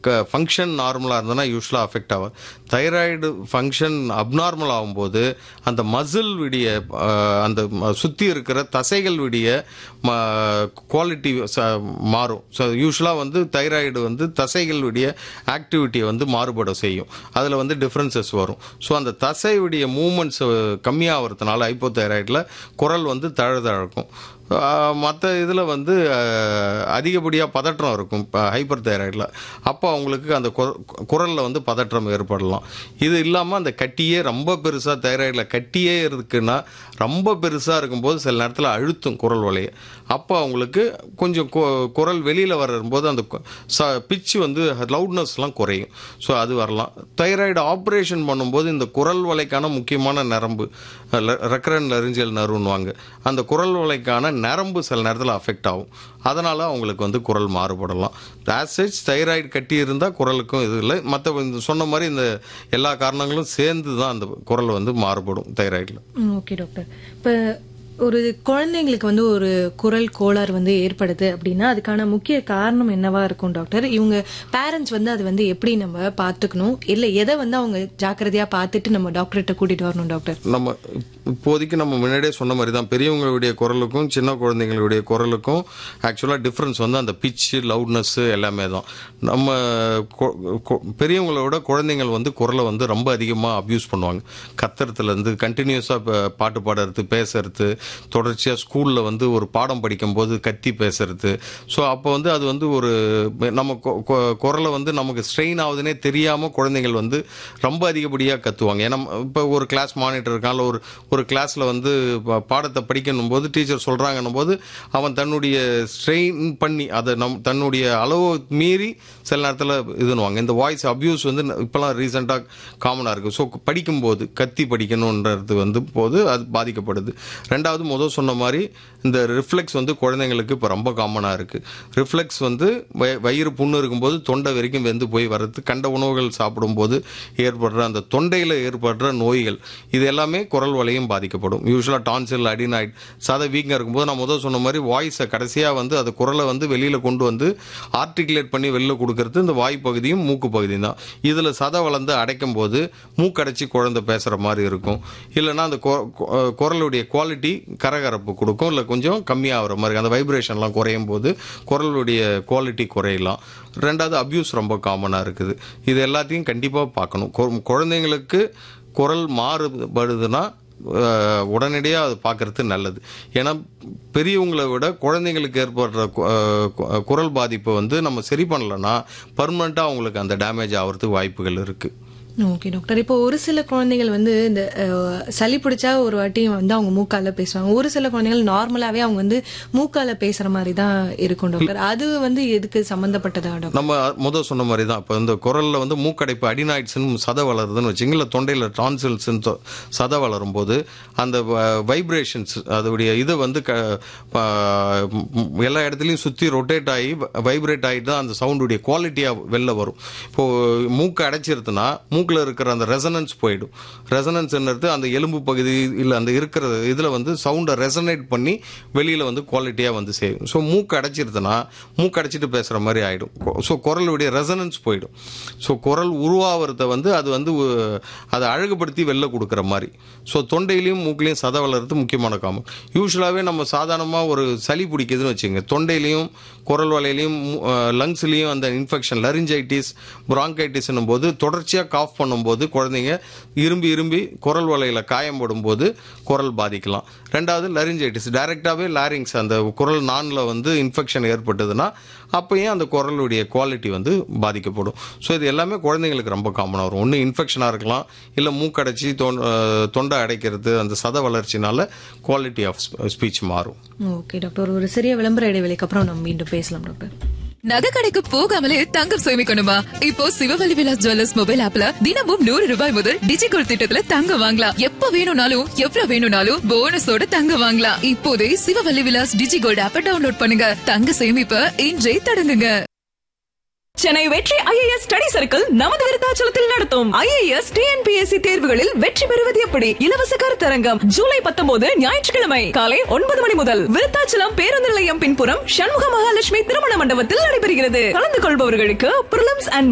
function நார்மலாக இருந்ததுன்னா யூஸ்வலாக அஃபெக்ட் ஆகும் தைராய்டு ஃபங்க்ஷன் அப்நார்மல் ஆகும்போது அந்த மசில் விடிய அஹ், அந்த சுற்றி இருக்கிற தசைகள் விடிய குவாலிட்டி மாறும் ஸோ யூஸ்வலாக வந்து தைராய்டு வந்து தசைகள் விடிய ஆக்டிவிட்டியை வந்து மாறுபட செய்யும் அதில் வந்து டிஃப்ரென்சஸ் வரும் ஸோ அந்த தசை விடிய மூமெண்ட்ஸ் கம்மியாகிறதுனால ஹைப்போதைராய்டில் குரல் வந்து தழுதழுக்கும் மற்ற இதில் வந்து அதிகப்படியாக பதற்றம் இருக்கும் இப்போ ஹைப்பர் தைராய்டில் அப்போ அவங்களுக்கு அந்த குரலில் வந்து பதற்றம் ஏற்படலாம் இது இல்லாமல் அந்த கட்டியே ரொம்ப பெருசாக தைராய்டில் கட்டியே இருக்குன்னா ரொம்ப பெருசாக இருக்கும்போது சில நேரத்தில் அழுத்தும் குரல் வலையை அப்போ அவங்களுக்கு கொஞ்சம் கு- குரல் வெளியில் வரும்போது அந்த கு- ச பிச்சு வந்து லவுட்னஸ்லாம் குறையும் ஸோ அது வரலாம் தைராய்டு ஆப்ரேஷன் பண்ணும்போது இந்த குரல் வலைக்கான முக்கியமான நரம்பு ரெக்கரன் லரிஞ்சல் நர்வுன்னுவாங்க அந்த குரல் வலைக்கான நரம்பு சில நேரத்தில் அஃபெக்ட் ஆகும் அதனால் அவங்களுக்கு வந்து குரல் மாறுபடலாம் ஆசேஜ் தைராய்டு கட்டி இருந்தால் குரலுக்கும் இது இல்லை மற்ற சொன்ன மாதிரி இந்த எல்லா காரணங்களும் சேர்ந்து தான் அந்த குரல் வந்து மாறுபடும் தைராய்டில் ஓகே டாக்டர் இப்ப ஒரு குழந்தைங்களுக்கு வந்து ஒரு குரல் கோளாறு வந்து ஏற்படுது அப்படின்னா அதுக்கான முக்கிய காரணம் என்னவா இருக்கும் டாக்டர் இவங்க பேரண்ட்ஸ் வந்து அது வந்து எப்படி நம்ம பாத்துக்கணும் இல்ல எதை வந்து அவங்க ஜாக்கிரதையா பார்த்துட்டு நம்ம டாக்டர்கிட்ட கூட்டிட்டு வரணும் டாக்டர் நம்ம இப்போதைக்கு நம்ம முன்னாடியே சொன்ன மாதிரி தான் பெரியவங்களுடைய குரலுக்கும் சின்ன குழந்தைங்களுடைய குரலுக்கும் ஆக்சுவலாக டிஃப்ரென்ஸ் வந்து அந்த பிச்சு லவுட்னஸ் எல்லாமே தான் நம்ம கொ- கொ- பெரியவங்கள விட குழந்தைங்கள் வந்து குரலை வந்து ரொம்ப அதிகமாக அப்யூஸ் பண்ணுவாங்க கத்துறதுலேருந்து கண்டினியூஸாக பாட்டு பாடுறது பேசுறது தொடர்ச்சியாக ஸ்கூலில் வந்து ஒரு பாடம் படிக்கும்போது கத்தி பேசுறது ஸோ அப்போ வந்து அது வந்து ஒரு நம்ம கொ- கொ- குரலை வந்து நமக்கு ஸ்ட்ரெயின் ஆகுதுன்னே தெரியாமல் குழந்தைகள் வந்து ரொம்ப அதிகப்படியாக கத்துவாங்க ஏன்னா இப்போ ஒரு கிளாஸ் மானிட்டர் இருக்கான் இல்ல ஒரு ஒரு கிளாஸில் வந்து பா- பாடத்தை படிக்கணும் போது டீச்சர் சொல்கிறாங்கன்னும் போது அவன் தன்னுடைய ஸ்ட்ரெயின் பண்ணி அதை நம் தன்னுடைய அளவு மீறி சில நேரத்தில் இதுன்னுவாங்க இந்த வாய்ஸ் அப்யூஸ் வந்து இப்போலாம் ரீசெண்டாக காமனாக இருக்குது ஸோ படிக்கும்போது கத்தி படிக்கணுன்றது வந்து போது அது பாதிக்கப்படுது ரெண்டாவது முதல் சொன்ன மாதிரி இந்த ரிஃப்ளெக்ஸ் வந்து குழந்தைங்களுக்கு இப்போ ரொம்ப காமனாக இருக்குது ரிஃப்ளெக்ஸ் வந்து வய- வயிறு புண்ணு இருக்கும்போது தொண்டை வரைக்கும் வெந்து போய் வர்றது கண்ட உணவுகள் சாப்பிடும்போது ஏற்படுற அந்த தொண்டையில் ஏற்படுற நோய்கள் இது எல்லாமே குரல் வலையும் பாதிக்கப்படும் யூஸ்வலாக டான்சில் அடினாய்ட் சத வீக்காக இருக்கும்போது நான் முதல் சொன்ன மாதிரி வாய்ஸை கடைசியாக வந்து அது குரலை வந்து வெளியில் கொண்டு வந்து ஆர்டிகுலேட் பண்ணி வெளில கொடுக்கறது இந்த வாய் பகுதியும் மூக்கு பகுதியும் தான் இதில் சதை வளர்ந்து அடைக்கும் போது மூக்கடைச்சி குழந்தை பேசுகிற மாதிரி இருக்கும் இல்லைன்னா அந்த கொ- கொ- குரலுடைய குவாலிட்டி கரகரப்பு கொடுக்கும் இல்லை கொஞ்சம் கம்மியாகிற மாதிரி அந்த வைப்ரேஷன்லாம் குறையும் போது குரலுடைய குவாலிட்டி குறையலாம் ரெண்டாவது அப்யூஸ் ரொம்ப காமனாக இருக்குது இது எல்லாத்தையும் கண்டிப்பாக பார்க்கணும் கொ- குழந்தைங்களுக்கு குரல் மாறுபடுதுன்னா உடனடியாக அது பார்க்கறது நல்லது ஏன்னா பெரியவங்களை விட குழந்தைங்களுக்கு ஏற்படுற கு- அஹ் கு- குரல் பாதிப்பை வந்து நம்ம சரி பண்ணலன்னா பர்மனெண்ட்டாக அவங்களுக்கு அந்த டேமேஜ் ஆகிறதுக்கு வாய்ப்புகள் இருக்குது ஓகே டாக்டர் இப்போ ஒரு சில குழந்தைகள் வந்து இந்த அஹ், சளி பிடிச்சா ஒரு வாட்டி வந்து அவங்க மூக்கால பேசுவாங்க ஒரு சில குழந்தைகள் நார்மலாவே அவங்க வந்து மூக்கால பேசுற மாதிரி தான் இருக்கும் டாக்டர் அது வந்து எதுக்கு சம்பந்தப்பட்டதா டாக்டர் நம்ம முதல் சொன்ன மாதிரி தான் இப்போ இந்த குரலில் வந்து மூக்கடைப்பு அடினாய்ட்ஸ்னு சதை வளருதுன்னு வச்சுங்க இல்லை தொண்டையில் டான்சில்ஸ்ன்னு சதை வளரும் போது அந்த வைப்ரேஷன்ஸ் அதோடைய இது வந்து க ப- ம், எல்லா இடத்துலையும் சுற்றி ரொட்டேட் ஆகி வைப்ரேட் ஆகிட்டு தான் அந்த சவுண்டுடைய குவாலிட்டியாக வெளில வரும் இப்போது மூக்கு அடைச்சிருதுன்னா மூக்கில் இருக்கிற அந்த ரெசனன்ஸ் போயிடும் ரெசனன்ஸ்ன்றது அந்த எலும்பு பகுதி இல்லை அந்த இருக்கிற இதில் வந்து சவுண்டை ரெசனேட் பண்ணி வெளியில் வந்து குவாலிட்டியாக வந்து செய்யும் ஸோ மூக்கு அடைச்சிருதுன்னா மூக்கு அடைச்சிட்டு பேசுகிற மாதிரி ஆகிடும் ஸோ குரலுடைய ரெசனன்ஸ் போயிடும் ஸோ குரல் உருவாகிறத வந்து அது வந்து உ- அதை அழகுபடுத்தி வெளில கொடுக்குற மாதிரி ஸோ தொண்டையிலையும் மூக்குலையும் சதை வளர்றது முக்கியமான காமம் யூஸ்வலாகவே நம்ம சாதாரணமாக ஒரு சளி பிடிக்குதுன்னு வச்சுங்க தொண்டையிலையும் குரல் வலையிலையும் லங்ஸ்லேயும் அந்த இன்ஃபெக்ஷன் லரிஞ்சைட்டிஸ் bronchitis போது தொடர்ச்சியாக காஃப் பண்ணும்போது குழந்தைங்க இரும்பி இரும்பி குரல் வலையில் காயம் போடும்போது குரல் பாதிக்கலாம் ரெண்டாவது லரிஞ்சைட்டிஸ் டைரெக்டாகவே லாரிங்ஸ் அந்த குரல் நானில் வந்து இன்ஃபெக்ஷன் ஏற்பட்டதுன்னா அப்பயும் அந்த குரலுடைய குவாலிட்டி வந்து பாதிக்கப்படும் ஸோ இது எல்லாமே குழந்தைங்களுக்கு ரொம்ப காமனாக வரும் ஒன்று இன்ஃபெக்ஷனாக இருக்கலாம் இல்லை மூக்கடைச்சி தொ- அஹ் தொண்டை அடைக்கிறது அந்த சத வளர்ச்சினால குவாலிட்டி ஆஃப் ஸ்பீச் மாறும் ஓகே டாக்டர் ஒரு சிறிய விளம்பர இடைவெளிக்கு அப்புறம் நம்ம மீண்டும் பேசலாம் டாக்டர் நகை கடைக்கு போகாமலே தங்கம் சேமிக்கணுமா இப்போ சிவவழி விலாஸ் ஜுவல்லர்ஸ் மொபைல் ஆப்ல தினமும் நூறு ரூபாய் முதல் டிஜிகோல் திட்டத்துல தங்கம் வாங்கலாம் எப்ப வேணும்னாலும் எவ்வளவு வேணும்னாலும் போனஸோட தங்கம் வாங்கலாம் இப்போதே சிவவழி விலாஸ் டிஜிகோல்ட் ஆப்ப டவுன்லோட் பண்ணுங்க தங்க சேமிப்ப இன்றே தொடங்குங்க சென்னை வெற்றி ஐஏஎஸ் ஸ்டடி சர்க்கிள் நமது விருத்தாச்சலத்தில் நடத்தும் ஐஏஎஸ் டிஎன்பிஎஸ்சி தேர்வுகளில் வெற்றி பெறுவது எப்படி இலவச கருத்தரங்கம் ஜூலை பத்தொன்பது ஞாயிற்றுக்கிழமை காலை ஒன்பது மணி முதல் விருத்தாச்சலம் பேருந்து நிலையம் பின்புறம் சண்முக மகாலட்சுமி திருமண மண்டபத்தில் நடைபெறுகிறது கலந்து கொள்பவர்களுக்கு பிரிலிம்ஸ் அண்ட்